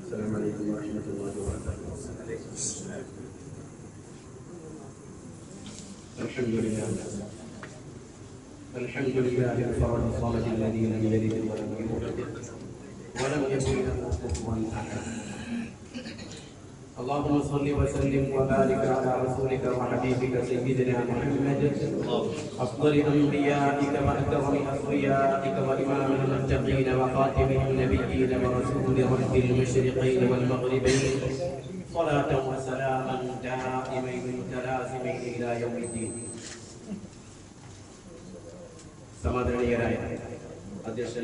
السلام عليكم ورحمة الله وبركاته الحمد لله الحمد لله الفرد الصمد الذي لم يلد ولم يولد ولم يكن له كفوا احد اللهم صل وسلم وبارك على رسولك وحبيبك سيدنا محمد افضل انبيائك واكرم اصفيائك وامام المتقين وخاتم النبيين ورسول رب المشرقين والمغربين صلاة وسلاما دائمين متلازمين الى يوم الدين സമാദരണീയരായ അധ്യക്ഷൻ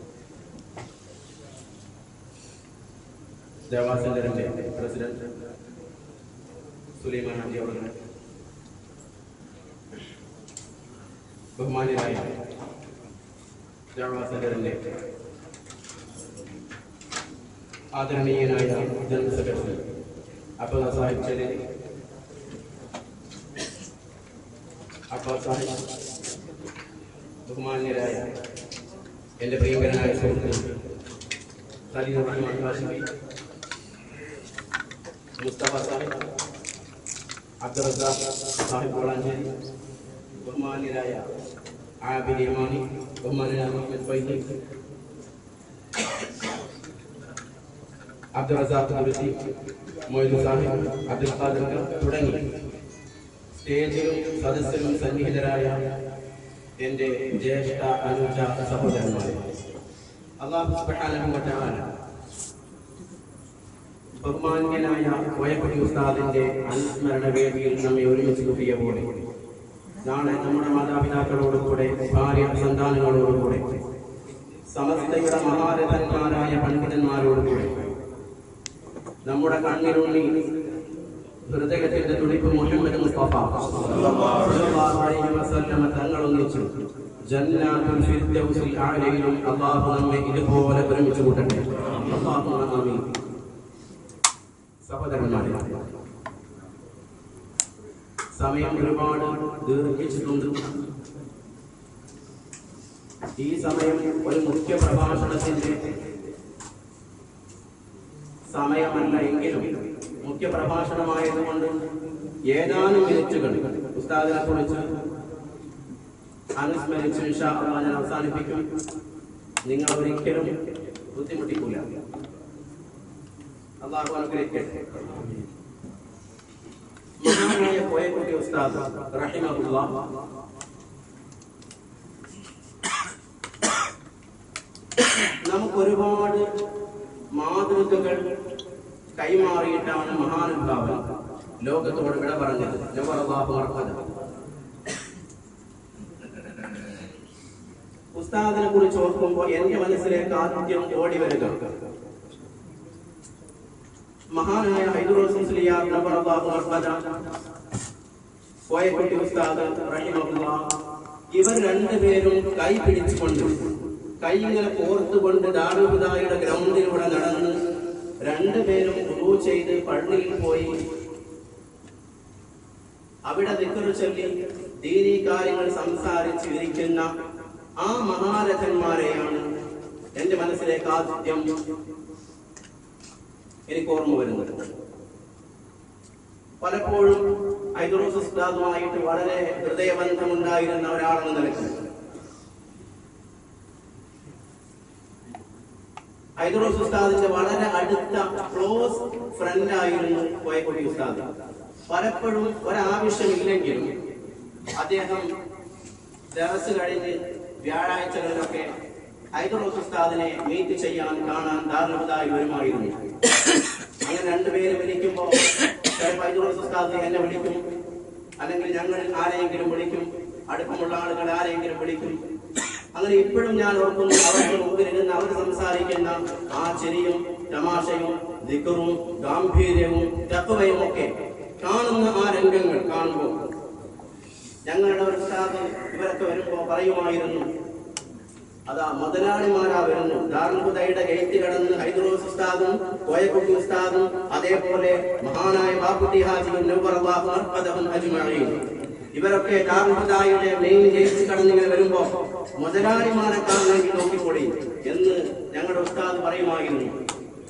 ദേവാ സെന്ററിന്റെ പ്രസിഡന്റ് സുലൈമാൻ ഹാജി അവർ ബഹുമാന്യരായ ദേവാ സെന്ററിന്റെ ആദരണീയനായ ജനറൽ സെക്രട്ടറി അബ്ദുള്ള സാഹിബ് ചെലരി അബ്ബാ സാഹിബ് ബഹുമാന്യരായ എൻ്റെ പ്രിയങ്കരനായ സുഹൃത്ത് സലീം റഹ്മാൻ കാശിമി മുസ്തഫ സാഹിബ് അബ്ദുറസാഖ് സാഹിബ് വളാഞ്ചേരി ബഹുമാന്യരായ ആബിദ് ഇമാനി ബഹുമാന്യരായ മുഹമ്മദ് ഫൈസി അബ്ദുറസാഖ് കുരുത്തി മൊയ്തു സാഹിബ് അബ്ദുൽ ഖാദിർ തുടങ്ങി സ്റ്റേജിലും സദസ്സിലും സന്നിഹിതരായ എൻ്റെ ജ്യേഷ്ഠ അനുജ സഹോദരന്മാരെ അള്ളാഹു സുബ്ഹാനഹു വ തആല ബഹുമാന്യനായ കോയക്കുടി ഉസ്താദിന്റെ അനുസ്മരണ വേദിയിൽ നമ്മെ ഒരുമിച്ച് കൂട്ടിയ പോലെ നാളെ നമ്മുടെ മാതാപിതാക്കളോട് കൂടെ ഭാര്യ സന്താനങ്ങളോട് കൂടെ സമസ്തയുടെ മഹാരഥന്മാരായ പണ്ഡിതന്മാരോട് കൂടെ നമ്മുടെ കണ്ണിലുണ്ണി ഹൃദയത്തിന്റെ തുടിപ്പ് മുഹമ്മദ് മുസ്തഫ സല്ലല്ലാഹു അലൈഹി വസല്ലമ തങ്ങൾ ഒന്നിച്ചു ജന്നാത്തുൽ ഫിർദൗസിൽ അലയിലും അല്ലാഹു നമ്മെ ഇതുപോലെ ഒരുമിച്ച് കൂട്ടട്ടെ അല്ലാഹു ആമീൻ സഹോദരന്മാരെ സമയം ഒരുപാട് ദീർഘിച്ചിട്ടുണ്ട് ഈ സമയം ഒരു മുഖ്യ പ്രഭാഷണത്തിന്റെ സമയമല്ല എങ്കിലും മുഖ്യ പ്രഭാഷണമായതുകൊണ്ട് ഏതാനും മിനിറ്റുകൾ ഉസ്താദിനെ കുറിച്ച് അനുസ്മരിച്ച് ഇൻഷാ അല്ലാഹ് ഞാൻ അവസാനിപ്പിക്കും നിങ്ങൾ ഒരിക്കലും ബുദ്ധിമുട്ടിക്കൂല അള്ളാഹു അനുഗ്രഹിക്കട്ടെ മഹാനായ കോയക്കുട്ടി ഉസ്താദ് റഹിമഹുല്ലാ നമുക്ക് ഒരുപാട് മാതൃകകൾ കൈമാറിയിട്ടാണ് മഹാനുഭാവൻ ലോകത്തോട് വിട പറഞ്ഞത് നവറല്ലാഹു അർഹദ. ഉസ്താദിനെ കുറിച്ച് ഓർക്കുമ്പോൾ എന്റെ മനസ്സിലേക്ക് ആദ്യം ഓടി വരിക മഹാനായ ഹൈദുറോസ് മുസ്ലിയാർ നവറല്ലാഹു അർഹദ, കോയക്കുട്ടി ഉസ്താദ് റഹിമഹുല്ലാ ഇവർ രണ്ടുപേരും കൈ പിടിച്ചുകൊണ്ട് കൈ ഇങ്ങനെ കോർത്തുകൊണ്ട് ദാറുഹുദായുടെ ഗ്രൗണ്ടിലൂടെ നടന്ന് രണ്ടുപേരും ഉദൂ ചെയ്ത് പള്ളിയിൽ പോയി അവിടെ ദിക്കറ് ചൊല്ലി ദീനീ കാര്യങ്ങൾ സംസാരിച്ച് ഇരിക്കുന്ന ആ മഹാരഥന്മാരെയാണ് എന്റെ മനസ്സിലേക്ക് ആദ്യം എനിക്ക് ഓർമ്മ വരുന്നത് പലപ്പോഴും ഐദുറോസ് ഉസ്താദുമായിട്ട് വളരെ ഹൃദയബന്ധമുണ്ടായിരുന്ന ഒരാളെന്ന നിലയ്ക്ക് ഐദുറോസ് ഉസ്താദിന്റെ വളരെ അടുത്ത ക്ലോസ് ഫ്രണ്ട് ആയിരുന്നു കോയക്കുടി ഉസ്താദ് പലപ്പോഴും ഒരാവശ്യമില്ലെങ്കിലും അദ്ദേഹം ദിവസം കഴിഞ്ഞ് വ്യാഴാഴ്ചകളിലൊക്കെ ഐദുറോസ് ഉസ്താദിനെ മീറ്റ് ചെയ്യാൻ കാണാൻ ധാരണതായി വരുമായിരുന്നു അങ്ങനെ രണ്ടുപേരും വിളിക്കുമ്പോ ചിലപ്പോൾ ഐദുറോസ് ഉസ്താദ് എന്നെ വിളിക്കും അല്ലെങ്കിൽ ഞങ്ങൾ ആരെയെങ്കിലും വിളിക്കും അടുപ്പമുള്ള ആളുകൾ ആരെയെങ്കിലും വിളിക്കും അങ്ങനെ ഇപ്പോഴും ഞാൻ ഓർക്കുന്നു അവർക്ക് മുമ്പിലിരുന്ന് അവർ സംസാരിക്കുന്ന ആ ചിരിയും തമാശയും ദിക്കറും ഗാംഭീര്യവും തത്വയും ഒക്കെ കാണുന്ന ആ രംഗങ്ങൾ കാണുമ്പോൾ ഞങ്ങളുടെ ഒരു ഉസ്താദ് ഇവരൊക്കെ വരുമ്പോ പറയുമായിരുന്നു അതാ മുതലാളിമാരാ വരുന്നു ദാർഹുദയുടെ ഗേറ്റ് കടന്ന് ഹൈദ്രോസ് ഉസ്താദും കോയക്കുട്ടി ഉസ്താദും അതേപോലെ മഹാനായ ബാപ്പുട്ടി ഹാജിയും നൗബറല്ലാഹു അർപ്പദഹും അജ്മഈൻ ഇവരൊക്കെ ദാർഹുദായുടെ മെയിൻ ഗേറ്റ് കടന്നിങ്ങനെ വരുമ്പോ മുതലാളിമാരെ കാണണമെങ്കിൽ നോക്കിക്കൂടി എന്ന് ഞങ്ങളുടെ ഉസ്താദ് പറയുമായിരുന്നു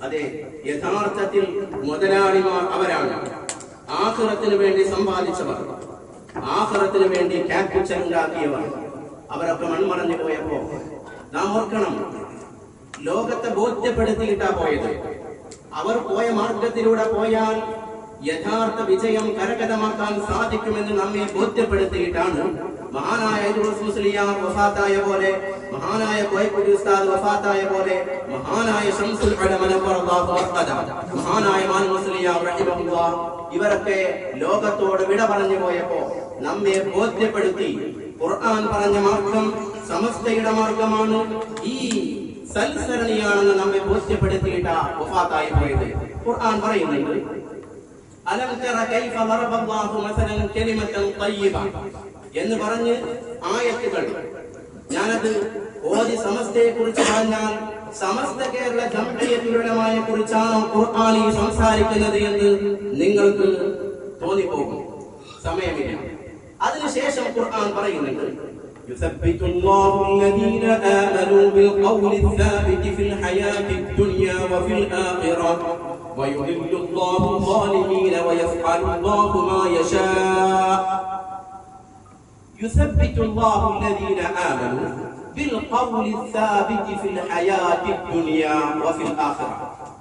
അതെ യഥാർത്ഥത്തിൽ മുതലാളിമാർ അവരാണ് ആഹ്റത്തിന് വേണ്ടി സമ്പാദിച്ചവർ ആഹ്റത്തിന് വേണ്ടി ക്യാപിറ്റൽ ഉണ്ടാക്കിയവർ അവരൊക്കെ മൺമറഞ്ഞു പോയപ്പോ നാം ഓർക്കണം ലോകത്തെ ബോധ്യപ്പെടുത്തിയിട്ടാ പോയത് അവർ പോയ മാർഗത്തിലൂടെ പോയാൽ യഥാർത്ഥ വിജയം കരകതമാക്കാൻ സാധിക്കുമെന്ന് നമ്മെ ബോധ്യപ്പെടുത്തിയിട്ടാണ് മഹാനായ മുസ്ലിയാർ വഫാത്തായ പോലെ മഹാനായ കോയക്കുടി ഉസ്താദ് വഫാത്തായ പോലെ മഹാനായ ഷംസുൽ ഉലമ നവ്വറല്ലാഹു മർഖദ, മഹാനായ മാൻ മുസ്ലിയാർ റഹിമഹുല്ലാഹ് ഇവരൊക്കെ ലോകത്തോട് വിട പറഞ്ഞു പോയപ്പോ നമ്മെ ബോധ്യപ്പെടുത്തി ഖുർആൻ പറഞ്ഞ മാർഗം സമസ്തയുടെ മാർഗമാണ് ഈ സൽസരണിയാണെന്ന് നമ്മെ ബോധ്യപ്പെടുത്തിയിട്ടാ വഫാത്തായി പോയത് ഖുർആൻ പറയുന്നുണ്ട് അലം തറ കൈഫ ദറബല്ലാഹു മസലൻ കലിമത്തൻ തയ്യിബ എന്ന് പറഞ്ഞ് ആയത്തുകൾ ഞാനത് ഓതി സമസ്തയെ കുറിച്ച് പറഞ്ഞാൽ സമസ്ത കേരള ജംഇയ്യത്തുലമായ കുറിച്ചാണോ ഖുർആനിൽ സംസാരിക്കുന്നത് എന്ന് നിങ്ങൾക്ക് തോന്നിപ്പോകും സമയമില്ല അതിനുശേഷം ഖുർആൻ പറയുന്നുണ്ട് يثبت الله الذين آمنوا بالقول الثابت في الحياة الدنيا وفي الآخرة ويضل الله الظالمين ويفعل الله ما يشاء يثبت الله الذين آمنوا بالقول الثابت في الحياة الدنيا وفي الآخرة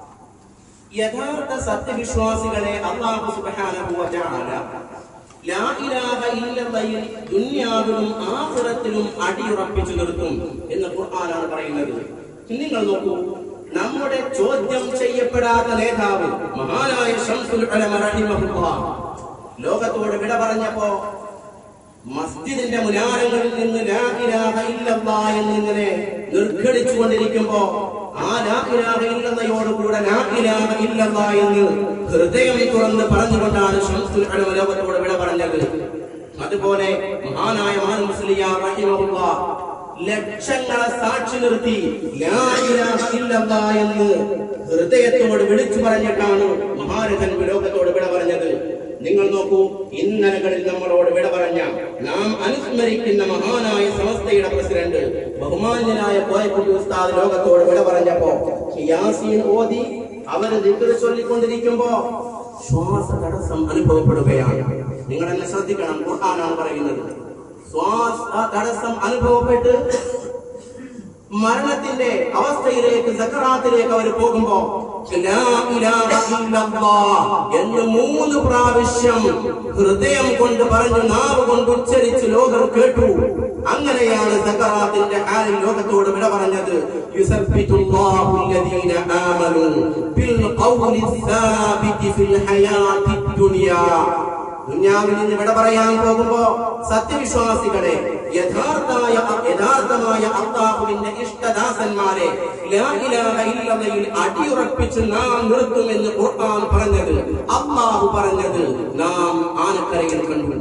യഥാർത്ഥ സത്യവിശ്വാസികളെ അള്ളാഹു സുബ്ഹാനഹു വ തആല ലാ ഇലാഹ ഇല്ലല്ലയിൽ ദുനിയാവിലും ആഖിറത്തിലും അടിയുറപ്പിച്ചു നിർത്തും എന്ന് ഖുർആനാണ് പറയുന്നത് നിങ്ങൾ നോക്കൂ നമ്മുടെ ചോദ്യം ചെയ്യപ്പെടാത്ത നേതാവ് മഹാനായ ഷംസുൽ ഉലമ റഹിമഹുല്ലാഹ് ലോകത്തോട് വിട പറഞ്ഞപ്പോ മസ്ജിദിന്റെ മുനാരങ്ങളിൽ നിന്ന് ലാ ഇലാഹ ഇല്ലല്ലാ എന്നിങ്ങനെ നിർഘടിച്ചു കൊണ്ടിരിക്കുമ്പോ ആ ലാ ഇലാഹ ഇല്ലല്ലയോടുകൂടെ ലാ ഇലാഹ ഇല്ലല്ലാ എന്ന് ഹൃദയം തുറന്ന് പറഞ്ഞുകൊണ്ടാണ് ഷംസുൽ ഉലമ ലോകത്തോട് വിട പറഞ്ഞത് അതുപോലെ മഹാനായ മാൻ മുസ്ലിയാർ റഹിമഹുല്ലാഹ് ലക്ഷങ്ങളെ സാക്ഷി നിർത്തി ലാ ഇലാഹ ഇല്ലല്ലാ എന്ന് ഹൃദയത്തോട് വിളിച്ചു പറഞ്ഞിട്ടാണ് മഹാരഥൻ ലോകത്തോട് വിട പറഞ്ഞത് നിങ്ങൾ നോക്കൂ ഇന്നലകളിൽ നമ്മളോട് വിട പറഞ്ഞ നാം അനുസ്മരിക്കുന്ന മഹാനായ സമസ്തയുടെ പ്രസിഡന്റ് ബഹുമാന്യനായ കോയക്കുട്ടി ഉസ്താദ് ലോകത്തോട് വിട പറഞ്ഞപ്പോ യാസീൻ ഓതി അവര് ദിക്ർ ചൊല്ലിക്കൊണ്ടിരിക്കുമ്പോ ശ്വാസ തടസ്സം അനുഭവപ്പെടുകയാണ് നിങ്ങൾ എന്നെ ശ്രദ്ധിക്കണം ഖുർആനാണ് പറയുന്നത് ശ്വാസ തടസ്സം അനുഭവപ്പെട്ട് മരണത്തിന്റെ അവസ്ഥയിലേക്ക് സക്കറാത്തിലേക്ക് അവർ പോകുമ്പോ ലാ ഇലാഹ ഇല്ലല്ലാഹ് എന്ന് മൂന്ന് പ്രാവശ്യം ഹൃദയം കൊണ്ട് പറഞ്ഞു നാവ് കൊണ്ട് ഉച്ചരിച്ച് ലോകം കേട്ടു അങ്ങനെയാണ് സക്കറാത്തിന്റെ ഹാലിൽ ലോകത്തോട് വിട പറഞ്ഞത് യുസബ്ബിതുല്ലാഹു അല്ലദീന ആമനു ബിൽ ഖൗലി സാബിതി ഫിൽ ഹയാത്തി ദുനിയാ ദുന്യാവിൽ നിന്ന് വിട പറയാൻ പോകുമ്പോ സത്യവിശ്വാസികളെ യഥാർത്ഥമായ യഥാർത്ഥമായ അള്ളാഹുവിന്റെ ഇഷ്ടദാസന്മാരെ ലാ ഇലാഹ ഇല്ലല്ലയിൽ അടിയുറപ്പിച്ച് നാം നിർത്തുമെന്ന് ഖുർആൻ പറഞ്ഞത് അള്ളാഹു പറഞ്ഞത് നാം ആനക്കരയിൽ കണ്ടു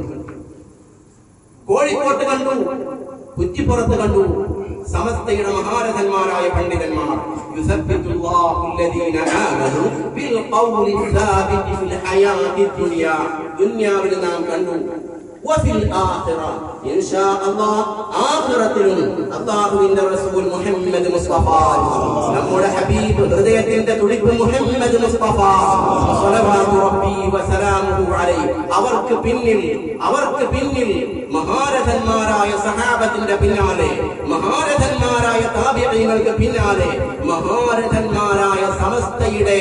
കോഴിക്കോട്ട് കണ്ടു കുറ്റിപ്പുറത്ത് കണ്ടു സമസ്തയുടെ മഹാരഥന്മാരായ പണ്ഡിതന്മാർ യുസബ്ബിതുല്ലാഹു അല്ലദീന ആമനു ബിൽ ഖൗലി സാബിതി ഫിൽ ഹയാത്തി ദുനിയാ ദുനിയാവിൽ നാം കണ്ടു വഫിൽ ആഖിറ ഇൻഷാ അല്ലാഹ് ആഖിറത്തിലും അല്ലാഹുവിന്റെ റസൂൽ മുഹമ്മദ് മുസ്തഫ നമ്മുടെ ഹബീബ് ഹൃദയത്തിന്റെ തുടിപ്പ് മുഹമ്മദ് മുസ്തഫ സ്വലവാത്തു റബ്ബി വസലാമുഹു അലൈഹി അവർക്ക് പിന്നിൽ അവർക്ക് പിന്നിൽ മഹാരഥന്മാരായ സഹാബത്തിന്റെ പിന്നാലെ മഹാരഥന്മാരായ താബിഈങ്ങൾക്ക് പിന്നാലെ മഹാരഥന്മാരായ സമസ്തയുടെ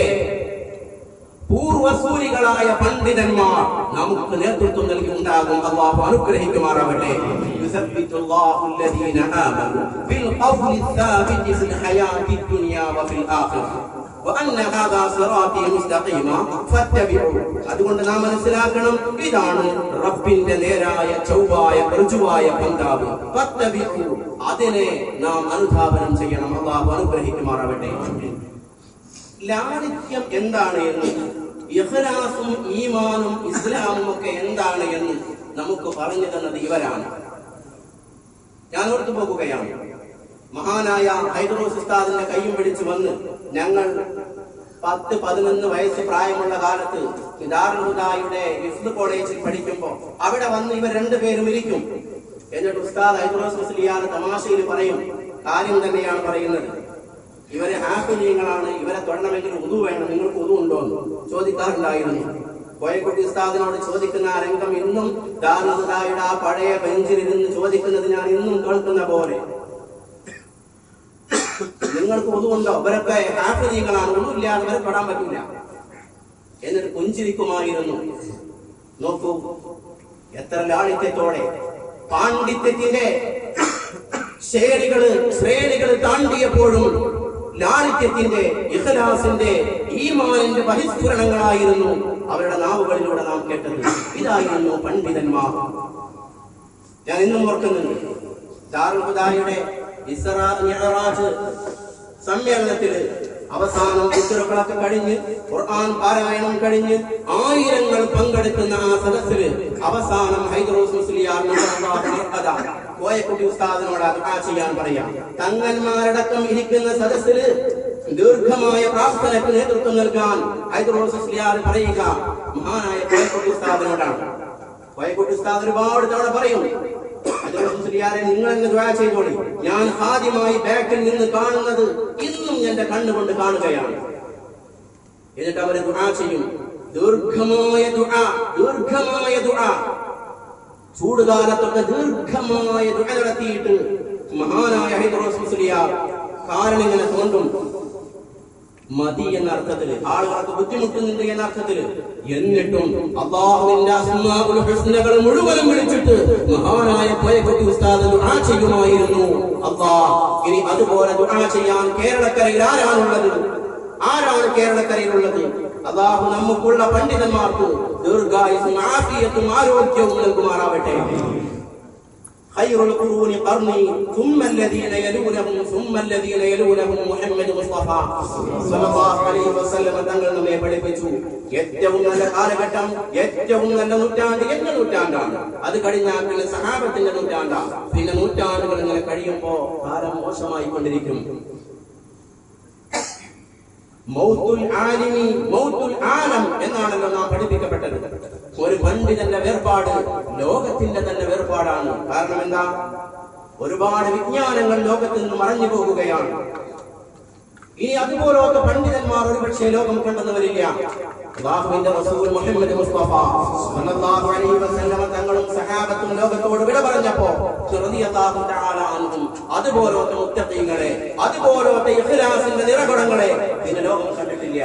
പൂർവസൂരികളായ പണ്ഡിതന്മാർ നമുക്ക് നേതൃത്വം നൽകി ഉണ്ടാകും അള്ളാഹു അനുഗ്രഹിക്കുമാറാവട്ടെ يثبت الله الذين آمنوا بالقول الثابت في الحياة الدنيا وفي الآخرة وأن هذا صراطي مستقيما فاتبعوا അതുകൊണ്ട് നാം മനസ്സിലാക്കണം ഇതാണ് റബ്ബിന്റെ നേരായ ചൊവ്വായ ഋജുവായ പന്താവ് ഫത്തബിഉ അതിനെ നാം അനുധാവനം ചെയ്യണം അള്ളാഹു അനുഗ്രഹിക്കുമാറാവട്ടെ ലാളിത്യം എന്താണ് എന്ന് ഇഖ്ലാസും ഈമാനും ഇസ്ലാമും ഒക്കെ എന്താണ് എന്ന് നമുക്ക് പറഞ്ഞു തന്നത് ഇവരാണ് ഞാൻ ഓർത്തു പോകുകയാണ് മഹാനായ ഹൈദറോസ് ഉസ്താദിന്റെ കൈയും പിടിച്ചു വന്ന് ഞങ്ങൾ പത്ത് പതിനൊന്ന് വയസ്സ് പ്രായമുള്ള കാലത്ത് ദാറുൽഹുദായുടെ ഇഫ്ദ് കോളേജിൽ പഠിക്കുമ്പോൾ അവിടെ വന്ന് ഇവർ രണ്ടുപേരും ഇരിക്കും എന്നിട്ട് ഉസ്താദ് ഹൈദറോസ് മുസ്ലിയാർ തമാശയിൽ പറയും കാര്യം തന്നെയാണ് പറയുന്നത് ഇവരെ ഹാഫിനീങ്ങളാണ് ഇവരെ തൊടണമെങ്കിൽ ഉതു വേണം നിങ്ങൾക്ക് ഉതു ഉണ്ടോ എന്ന് ചോദിക്കാറുണ്ടായിരുന്നു കോയക്കുട്ടി ഉസ്താദിനോട് ചോദിക്കുന്ന ആ രംഗം ഇന്നും ദാറുദായുടെ ആ പഴയ ബെഞ്ചിലിരുന്ന് ചോദിക്കുന്നത് ഞാൻ ഇന്നും കേൾക്കുന്ന പോലെ നിങ്ങൾക്ക് ഒന്നുകൊണ്ടോ ഇവരൊക്കെ ഹാഫിനീങ്ങളാണ് ഒന്നുമില്ലാതെ ഇവരെ തൊടാൻ പറ്റൂല എന്നിട്ട് പുഞ്ചിരിക്കുമായിരുന്നു നോക്കൂ എത്ര ലാളിത്യത്തോടെ പാണ്ഡിത്യത്തിന്റെ ശ്രേണികള് ശ്രേണികള് താണ്ടിയപ്പോഴും ലാളിത്യത്തിന്റെ ഇഖലാസിന്റെ ഈമാനിന്റെ ബഹിസ്ഫുരണങ്ങളായിരുന്നു അവരുടെ നാവുകളിലൂടെ നാം കേട്ടത് ഇതായിരുന്നു പണ്ഡിതന്മാർ ഞാൻ ഇന്നും ഓർക്കുന്നുണ്ട് ദാറുൽ ഹുദായുടെ ഇസ്റാ മിഅ്റാജ് സമ്മേളനത്തില് അവസാനം ഉത്തരക്കളൊക്കെ കഴിഞ്ഞ് ഖുർആൻ പാരായണം കഴിഞ്ഞ് ആയിരങ്ങൾ പങ്കെടുക്കുന്ന ആ സദസ്സില് അവസാനം ഹൈദറോസ് മുസ്ലിയാർ കോയക്കുട്ടി ഉസ്താദിനോട് ദുആ ചെയ്യാൻ പറയാം തങ്ങന്മാരടക്കം ഇരിക്കുന്ന സദസ്സില് ദീർഘമായ പ്രാർത്ഥനയ്ക്ക് നേതൃത്വം നൽകാൻ ഹൈദറോസ് മുസ്ലിയാർ പറയുക മഹാനായ കോയക്കുട്ടി ഉസ്താദിനോടാണ് കോയക്കുട്ടി ഉസ്താദ് ഒരുപാട് തവണ പറയും മുസ്ലിയാരെ നിങ്ങൾ എന്ന് ദ്വാ ചെയ്തോളി ഞാൻ ആദ്യമായി ബാക്കിൽ നിന്ന് കാണുന്നത് ഇന്നും എന്റെ കണ്ണുകൊണ്ട് കാണുകയാണ് എന്നിട്ട് അവർ ദുആ ചെയ്യും ദീർഘമായ ദുആ ദീർഘമായ ദുആ ചൂടുകാലത്തൊക്കെ ദീർഘമായ ദുആ നടത്തിയിട്ട് മഹാനായ ഹൈദറോസ് മുസ്ലിയാർ കാരണിങ്ങനെ തോണ്ടും മതി എന്ന അർത്ഥത്തില് ആളുകൾക്ക് ബുദ്ധിമുട്ടുന്നുണ്ട് എന്ന അർത്ഥത്തില് എന്നിട്ടും അള്ളാഹുവിന്റെ അസ്മാഉൽ ഹുസ്നകൾ മുഴുവനും വിളിച്ചിട്ട് മഹാനായ കോയക്കുട്ടി ഉസ്താദ് ദുആ ചെയ്യുമായിരുന്നു അള്ളാഹ് ഇനി അതുപോലെ ദുആ ചെയ്യാൻ കേരളക്കരയിൽ ആരാണുള്ളത് ആരാണ് കേരളക്കരയിലുള്ളത് അള്ളാഹു നമുക്കുള്ള പണ്ഡിതന്മാർക്ക് ദീർഘായുസും ആഫിയത്തും ആരോഗ്യവും നൽകുമാറാവട്ടെ خير القرون قرني ثم الذين يلونهم ثم الذين يلونهم محمد മുസ്തഫ സല്ലല്ലാഹു അലൈഹി വസല്ലം തങ്ങൾ നമ്മെ പഠിപ്പിച്ചു ഏറ്റവും നല്ല കാലഘട്ടം ഏറ്റവും നല്ല നൂറ്റാണ്ട് എന്ന നൂറ്റാണ്ടാണ് അത് കഴിഞ്ഞാൽ പിന്നെ സഹാബത്തിന്റെ നൂറ്റാണ്ടാണ് പിന്നെ നൂറ്റാണ്ടുകൾ ഇങ്ങനെ കഴിയുമ്പോ കാലം മോശമായി കൊണ്ടിരിക്കും മൗത്തുൽ ആലിമി മൗത്തുൽ ആലം എന്നാണല്ലോ നാം പഠിപ്പിക്കപ്പെട്ടത് ഒരു പണ്ഡിതന്റെ വേർപാട് ലോകത്തിന്റെ തന്നെ വേർപാടാണ് കാരണം എന്താ ഒരുപാട് വിജ്ഞാനങ്ങൾ ലോകത്തിൽ നിന്ന് മറഞ്ഞു പോകുകയാണ് ഇനി അതുപോലൊക്കെ പണ്ഡിതന്മാർ ഒരുപക്ഷെ ലോകം കണ്ടെന്ന് വരില്ല അല്ലാഹുവിന്റെ റസൂൽ മുഹമ്മദ് മുസ്തഫ സല്ലല്ലാഹു അലൈഹി വസല്ലം തങ്ങളും സഹാബത്തും ലോകത്തോട് വിട പറഞ്ഞപ്പോ റളിയല്ലാഹു തആല അൻഹും അതുപോലത്തെ മുത്തഖീങ്ങളെ അതുപോലത്തെ ഇഖ്ലാസിന്റെ നിറകുടങ്ങളെ പിന്നെ ലോകം കണ്ടിട്ടില്ല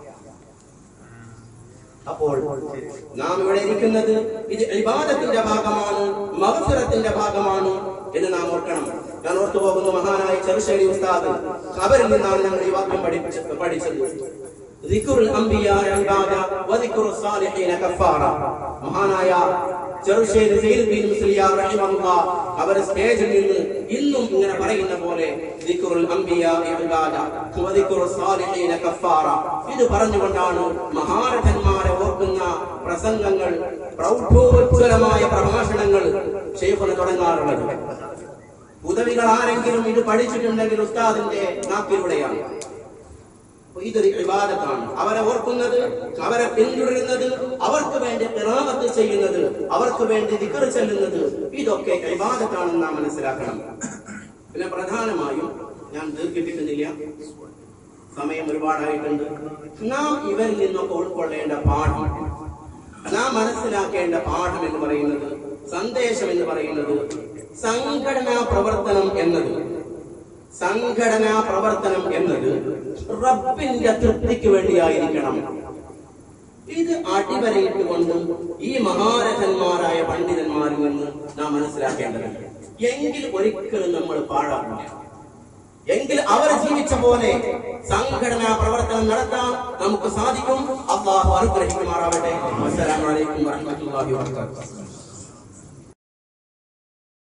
അപ്പോൾ നാം ഇവിടെ ഇരിക്കുന്നത് ഇത് ഇബാദത്തിന്റെ ഭാഗമാണ് മഹഫിറത്തിന്റെ ഭാഗമാണ് എന്ന് നാം ഓർക്കണം ഞാൻ ഓർത്തു പോകുന്ന മഹാനായ ചെറുശ്ശേരി ഉസ്താദ് അവരിൽ നിന്നാണ് ഞങ്ങൾ ഈ വാക്യം പഠിപ്പിച്ച പഠിച്ചത് ذكر الأنبياء عبادة وذكر الصالحين كفارة മഹാനായ ചെറുശ്ശേരി സൈനുദ്ദീൻ മുസ്ലിയാർ റഹിമഹുല്ലാ അവർ സ്റ്റേജിൽ നിന്ന് ഇന്നും ഇങ്ങനെ പറയുന്ന പോലെ ദിക്റുൽ അംബിയാ ഇബാദ വദിക്റു സാലിഹീന കഫാറ ഇത് പറഞ്ഞുകൊണ്ടാണ് മഹാരഥന്മാരെ ഓർക്കുന്ന പ്രസംഗങ്ങൾ പ്രൗഢോജ്വലമായ പ്രഭാഷണങ്ങൾ ഷെയ്ഖുന് തുടങ്ങാറുള്ളത് ഉദവികൾ ആരെങ്കിലും ഇത് പഠിച്ചിട്ടുണ്ടെങ്കിൽ ഉസ്താദിന്റെ നാക്കിലൂടെയാണ് അപ്പൊ ഇതൊരു വിവാദത്താണ് അവരെ ഓർക്കുന്നത് അവരെ പിന്തുടരുന്നത് അവർക്ക് വേണ്ടി പിറാമത്ത് ചെയ്യുന്നത് അവർക്ക് വേണ്ടി ദിക്കർ ചെല്ലുന്നത് ഇതൊക്കെ വിവാദത്താണെന്ന് നാം മനസ്സിലാക്കണം പിന്നെ പ്രധാനമായും ഞാൻ ദീർഘിപ്പിക്കുന്നില്ല സമയം ഒരുപാടായിട്ടുണ്ട് നാം ഇവരിൽ നിന്നൊക്കെ ഉൾക്കൊള്ളേണ്ട പാഠം നാം മനസ്സിലാക്കേണ്ട പാഠം എന്ന് പറയുന്നത് സന്ദേശം എന്ന് പറയുന്നത് സംഘടനാ പ്രവർത്തനം എന്നത് സംഘടനാ പ്രവർത്തനം എന്നത് റബ്ബിന്റെ തൃപ്തിക്ക് വേണ്ടിയായിരിക്കണം ഇത് അടിവരയിട്ടുകൊണ്ട് ഈ മഹാരഥന്മാരായ പണ്ഡിതന്മാരിൽ നിന്ന് നാം മനസ്സിലാക്കേണ്ടതുണ്ട് എങ്കിൽ ഒരിക്കലും നമ്മൾ പാഴാകില്ല എങ്കിൽ അവർ ജീവിച്ച പോലെ സംഘടനാ പ്രവർത്തനം നടത്താൻ നമുക്ക് സാധിക്കും അള്ളാഹു അനുഗ്രഹിക്കുമാറാവട്ടെ അസ്സലാമു അലൈക്കും വറഹ്മത്തുള്ളാഹി വബറകാതുഹു